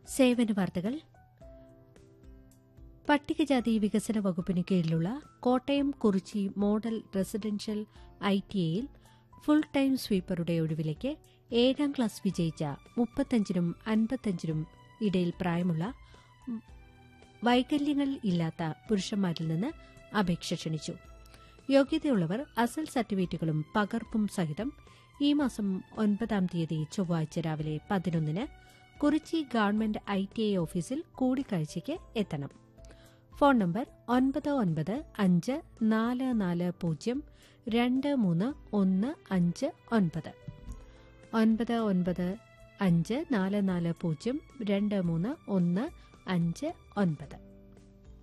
സേവന വാർത്തകൾ പട്ടികജാതി വികസന വകുപ്പിന് കീഴിലുള്ള Kottayam Kurichi model residential I T എയിൽ ഫുൾ ടൈം സ്വീപ്പറുടെ ഒഴിവിലേക്ക് ഏഴാം ക്ലാസ് വിജയിച്ച മുപ്പത്തഞ്ചിനും അൻപത്തഞ്ചിനും ഇടയിൽ പ്രായമുള്ള വൈകല്യങ്ങൾ ഇല്ലാത്ത പുരുഷന്മാരിൽ നിന്ന് അപേക്ഷ ക്ഷണിച്ചു യോഗ്യതയുള്ളവർ അസൽ സർട്ടിഫിക്കറ്റുകളും പകർപ്പും സഹിതം ഈ മാസം ഒൻപതാം തീയതി ചൊവ്വാഴ്ച രാവിലെ പതിനൊന്നിന് Kurichi government I T I ഓഫീസിൽ കൂടിക്കാഴ്ചയ്ക്ക് എത്തണം ഫോൺ നമ്പർ ഒൻപത് ഒൻപത് അഞ്ച് നാല് നാല് പൂജ്യം രണ്ട് മൂന്ന് ഒന്ന് അഞ്ച് ഒൻപത് ഒൻപത് ഒൻപത് അഞ്ച് നാല് നാല് പൂജ്യം രണ്ട് മൂന്ന് ഒന്ന് അഞ്ച് ഒൻപത്